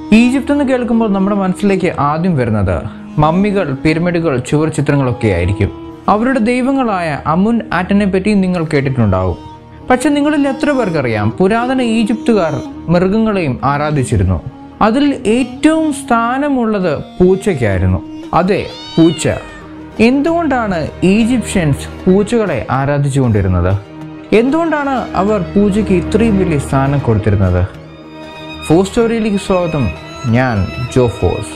Egypt എന്ന് കേൾക്കുമ്പോൾ നമ്മുടെ മനസ്സിലേക്ക് ആദ്യം വരുന്നത് മമ്മികൾ പിരമിഡുകൾ ചുവർ ചിത്രങ്ങളൊക്കെ ആയിരിക്കും അവരുടെ ദൈവങ്ങളായ അമുൻ ആറ്റനെ പറ്റി നിങ്ങൾ കേട്ടിട്ടുണ്ടാവും പക്ഷെ നിങ്ങളിൽ എത്ര പേർക്കറിയാം പുരാതന ഈജിപ്തുകാർ മൃഗങ്ങളെയും ആരാധിച്ചിരുന്നു അതിൽ ഏറ്റവും സ്ഥാനമുള്ളത് പൂച്ചയ്ക്കായിരുന്നു അതെ പൂച്ച എന്തുകൊണ്ടാണ് ഈജിപ്ഷ്യൻസ് പൂച്ചകളെ ആരാധിച്ചുകൊണ്ടിരുന്നത് എന്തുകൊണ്ടാണ് അവർ പൂജയ്ക്ക് ഇത്രയും വലിയ സ്ഥാനം കൊടുത്തിരുന്നത് ഫോ സ്റ്റോറിയിലേക്ക് സ്വാഗതം ഞാൻ ജോ ഫോസ്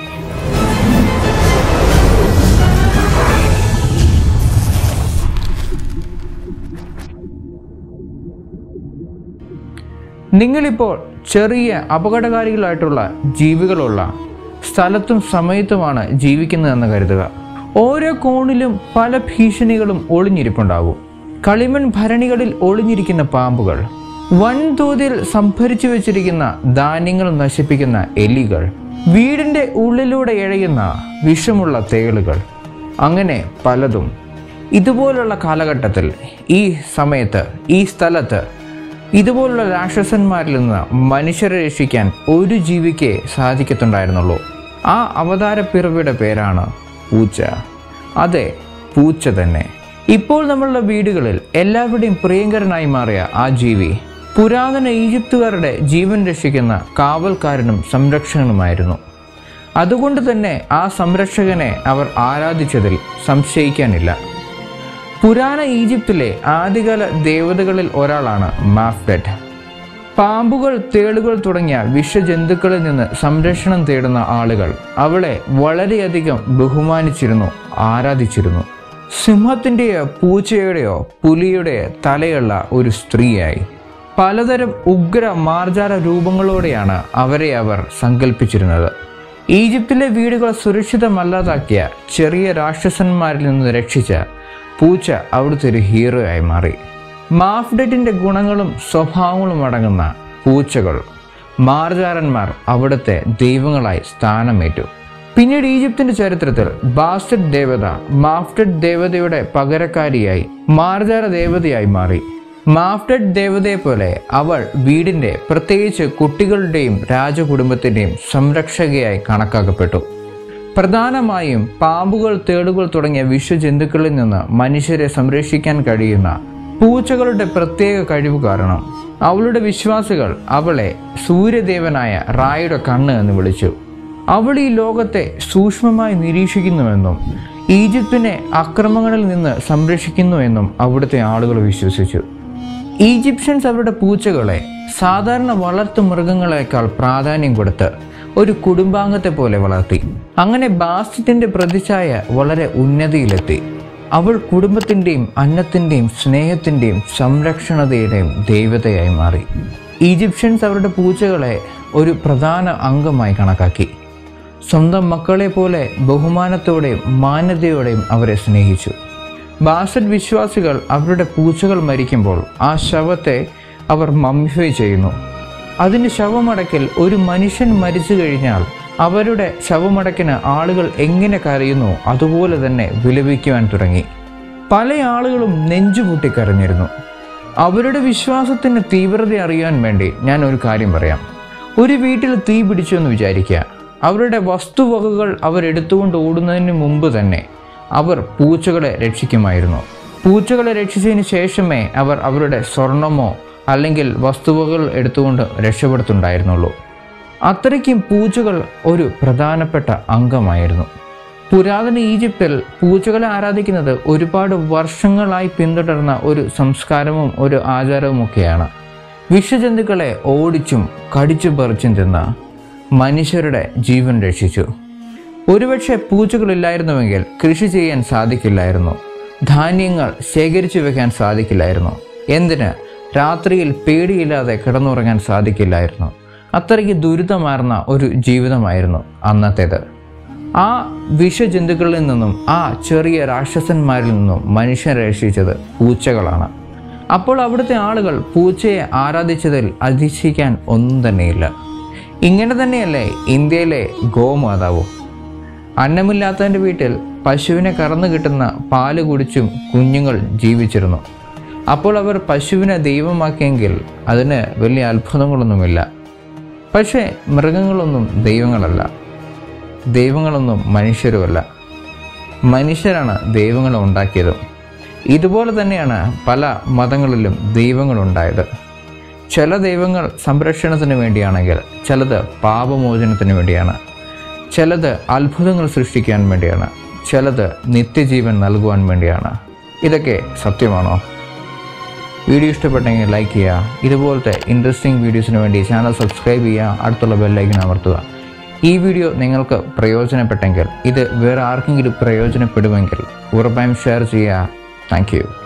നിങ്ങളിപ്പോൾ ചെറിയ അപകടകാരികളായിട്ടുള്ള ജീവികളുള്ള സ്ഥലത്തും സമയത്തുമാണ് ജീവിക്കുന്നതെന്ന് കരുതുക ഓരോ കോണിലും പല ഭീഷണികളും ഒളിഞ്ഞിരിപ്പുണ്ടാകും കളിമൺ ഭരണികളിൽ ഒളിഞ്ഞിരിക്കുന്ന പാമ്പുകൾ വൻതോതിൽ സംഭരിച്ചു വെച്ചിരിക്കുന്ന ധാന്യങ്ങൾ നശിപ്പിക്കുന്ന എലികൾ വീടിന്റെ ഉള്ളിലൂടെ ഇഴയുന്ന വിഷമുള്ള തേളുകൾ അങ്ങനെ പലതും ഇതുപോലുള്ള കാലഘട്ടത്തിൽ ഈ സമയത്ത് ഈ സ്ഥലത്ത് ഇതുപോലുള്ള രാക്ഷസന്മാരിൽ നിന്ന് മനുഷ്യരെ രക്ഷിക്കാൻ ഒരു ജീവിക്ക് സാധിക്കത്തുണ്ടായിരുന്നുള്ളൂ ആ അവതാര പിറവിയുടെ പേരാണ് പൂച്ച അതെ പൂച്ച തന്നെ ഇപ്പോൾ നമ്മളുടെ വീടുകളിൽ എല്ലാവരുടെയും പ്രിയങ്കരനായി മാറിയ ആ ജീവി പുരാതന ഈജിപ്തുകാരുടെ ജീവൻ രക്ഷിക്കുന്ന കാവൽക്കാരനും സംരക്ഷകനുമായിരുന്നു അതുകൊണ്ട് തന്നെ ആ സംരക്ഷകനെ അവർ ആരാധിച്ചതിൽ സംശയിക്കാനില്ല പുരാണ ഈജിപ്തിലെ ആദ്യകാല ദേവതകളിൽ ഒരാളാണ് മാഫ്ഡറ്റ് പാമ്പുകൾ തേളുകൾ തുടങ്ങിയ വിഷജന്തുക്കളിൽ നിന്ന് സംരക്ഷണം തേടുന്ന ആളുകൾ അവളെ വളരെയധികം ബഹുമാനിച്ചിരുന്നു ആരാധിച്ചിരുന്നു സിംഹത്തിൻ്റെയോ പൂച്ചയുടെയോ പുലിയുടെയോ തലയുള്ള ഒരു സ്ത്രീയായി പലതരം ഉഗ്ര മാർജാര രൂപങ്ങളോടെയാണ് അവരെ അവർ സങ്കല്പിച്ചിരുന്നത് ഈജിപ്തിലെ വീടുകൾ സുരക്ഷിതമല്ലാതാക്കിയ ചെറിയ രാക്ഷസന്മാരിൽ നിന്ന് രക്ഷിച്ച പൂച്ച അവിടുത്തെ ഒരു ഹീറോ ആയി മാറി മാഫ്ഡറ്റിന്റെ ഗുണങ്ങളും സ്വഭാവങ്ങളും അടങ്ങുന്ന പൂച്ചകൾ മാർജാരന്മാർ അവിടുത്തെ ദൈവങ്ങളായി സ്ഥാനമേറ്റു പിന്നീട് ഈജിപ്തിന്റെ ചരിത്രത്തിൽ ബാസ്റ്റഡ് ദേവത മാഫ്ഡറ്റ് ദേവതയുടെ പകരക്കാരിയായി മാർജാര ദേവതയായി മാറി മാഫ്ഡറ്റ് ദേവതയെ പോലെ അവൾ വീടിന്റെ പ്രത്യേകിച്ച് കുട്ടികളുടെയും രാജകുടുംബത്തിന്റെയും സംരക്ഷകയായി കണക്കാക്കപ്പെട്ടു പ്രധാനമായും പാമ്പുകൾ തേളുകൾ തുടങ്ങിയ വിഷജന്തുക്കളിൽ നിന്ന് മനുഷ്യരെ സംരക്ഷിക്കാൻ കഴിയുന്ന പൂച്ചകളുടെ പ്രത്യേക കഴിവ് കാരണം അവളുടെ വിശ്വാസികൾ അവളെ സൂര്യദേവനായ റായുടെ കണ്ണ് എന്ന് വിളിച്ചു അവൾ ഈ ലോകത്തെ സൂക്ഷ്മമായി നിരീക്ഷിക്കുന്നുവെന്നും ഈജിപ്തിനെ അക്രമങ്ങളിൽ നിന്ന് സംരക്ഷിക്കുന്നുവെന്നും അവിടുത്തെ ആളുകൾ വിശ്വസിച്ചു ഈജിപ്ഷ്യൻസ് അവരുടെ പൂച്ചകളെ സാധാരണ വളർത്തു മൃഗങ്ങളെക്കാൾ പ്രാധാന്യം കൊടുത്ത് ഒരു കുടുംബാംഗത്തെ പോലെ വളർത്തി അങ്ങനെ ബാസ്റ്റിന്റെ പ്രതിച്ഛായ വളരെ ഉന്നതിയിലെത്തി അവൾ കുടുംബത്തിൻ്റെയും അന്നത്തിൻ്റെയും സ്നേഹത്തിൻ്റെയും സംരക്ഷണതയുടെയും ദൈവതയായി മാറി ഈജിപ്ഷ്യൻസ് അവരുടെ പൂച്ചകളെ ഒരു പ്രധാന അംഗമായി കണക്കാക്കി സ്വന്തം മക്കളെ പോലെ ബഹുമാനത്തോടെയും മാന്യതയോടെയും അവരെ സ്നേഹിച്ചു ബാസറ്റ് വിശ്വാസികൾ അവരുടെ പൂച്ചകൾ മരിക്കുമ്പോൾ ആ ശവത്തെ അവർ മമ്മിഫൈ ചെയ്യുന്നു അതിന് ശവമടക്കിൽ ഒരു മനുഷ്യൻ മരിച്ചു കഴിഞ്ഞാൽ അവരുടെ ശവമടക്കിന് ആളുകൾ എങ്ങനെ കരയുന്നു അതുപോലെ തന്നെ വിലപിക്കുവാൻ തുടങ്ങി പല ആളുകളും നെഞ്ചുപൊട്ടി കരഞ്ഞിരുന്നു അവരുടെ വിശ്വാസത്തിന് തീവ്രത അറിയാൻ വേണ്ടി ഞാൻ ഒരു കാര്യം പറയാം ഒരു വീട്ടിൽ തീ പിടിച്ചു എന്ന് വിചാരിക്കുക അവരുടെ വസ്തുവകകൾ അവരെടുത്തുകൊണ്ട് ഓടുന്നതിന് മുമ്പ് തന്നെ അവർ പൂച്ചകളെ രക്ഷിക്കുമായിരുന്നു പൂച്ചകളെ രക്ഷിച്ചതിന് ശേഷമേ അവർ അവരുടെ സ്വർണമോ അല്ലെങ്കിൽ വസ്തുവകൾ എടുത്തുകൊണ്ട് രക്ഷപ്പെടുത്തുണ്ടായിരുന്നുള്ളൂ അത്രയ്ക്കും പൂച്ചകൾ ഒരു പ്രധാനപ്പെട്ട അംഗമായിരുന്നു പുരാതന ഈജിപ്തിൽ പൂച്ചകളെ ആരാധിക്കുന്നത് ഒരുപാട് വർഷങ്ങളായി പിന്തുടർന്ന ഒരു സംസ്കാരവും ഒരു ആചാരവുമൊക്കെയാണ് വിഷജന്തുക്കളെ ഓടിച്ചും കടിച്ചു പറിച്ചും തിന്ന മനുഷ്യരുടെ ജീവൻ രക്ഷിച്ചു ഒരുപക്ഷെ പൂച്ചകളില്ലായിരുന്നുവെങ്കിൽ കൃഷി ചെയ്യാൻ സാധിക്കില്ലായിരുന്നു ധാന്യങ്ങൾ ശേഖരിച്ചു വെക്കാൻ സാധിക്കില്ലായിരുന്നു എന്തിന് രാത്രിയിൽ പേടിയില്ലാതെ കിടന്നുറങ്ങാൻ സാധിക്കില്ലായിരുന്നു അത്രയ്ക്ക് ദുരിതമാർന്ന ഒരു ജീവിതമായിരുന്നു അന്നത്തേത് ആ വിഷജന്തുക്കളിൽ നിന്നും ആ ചെറിയ രാക്ഷസന്മാരിൽ നിന്നും മനുഷ്യരെ രക്ഷിച്ചത് പൂച്ചകളാണ് അപ്പോൾ അവിടുത്തെ ആളുകൾ പൂച്ചയെ ആരാധിച്ചതിൽ അതിശയിക്കാൻ ഒന്നും തന്നെയില്ല ഇങ്ങനെ തന്നെയല്ലേ ഇന്ത്യയിലെ ഗോമാതാവും അന്നമില്ലാത്തവൻ്റെ വീട്ടിൽ പശുവിനെ കറന്നു കിട്ടുന്ന പാല് കുടിച്ചും കുഞ്ഞുങ്ങൾ ജീവിച്ചിരുന്നു അപ്പോൾ അവർ പശുവിനെ ദൈവമാക്കിയെങ്കിൽ അതിന് വലിയ അത്ഭുതങ്ങളൊന്നുമില്ല പക്ഷേ മൃഗങ്ങളൊന്നും ദൈവങ്ങളല്ല ദൈവങ്ങളൊന്നും മനുഷ്യരുമല്ല മനുഷ്യരാണ് ദൈവങ്ങളെ ഉണ്ടാക്കിയതും ഇതുപോലെ തന്നെയാണ് പല മതങ്ങളിലും ദൈവങ്ങളുണ്ടായത് ചില ദൈവങ്ങൾ സംരക്ഷണത്തിന് വേണ്ടിയാണെങ്കിൽ ചിലത് പാപമോചനത്തിന് വേണ്ടിയാണ് ചിലത് അത്ഭുതങ്ങൾ സൃഷ്ടിക്കാൻ വേണ്ടിയാണ് ചിലത് നിത്യജീവൻ നൽകുവാൻ വേണ്ടിയാണ് ഇതൊക്കെ സത്യമാണോ വീഡിയോ ഇഷ്ടപ്പെട്ടെങ്കിൽ ലൈക്ക് ചെയ്യുക ഇതുപോലത്തെ ഇൻട്രസ്റ്റിംഗ് വീഡിയോസിന് വേണ്ടി ചാനൽ സബ്സ്ക്രൈബ് ചെയ്യുക അടുത്തുള്ള ബെല്ലൈക്കൻ അമർത്തുക ഈ വീഡിയോ നിങ്ങൾക്ക് പ്രയോജനപ്പെട്ടെങ്കിൽ ഇത് വേറെ ആർക്കെങ്കിലും പ്രയോജനപ്പെടുമെങ്കിൽ ഉറപ്പായും ഷെയർ ചെയ്യുക താങ്ക്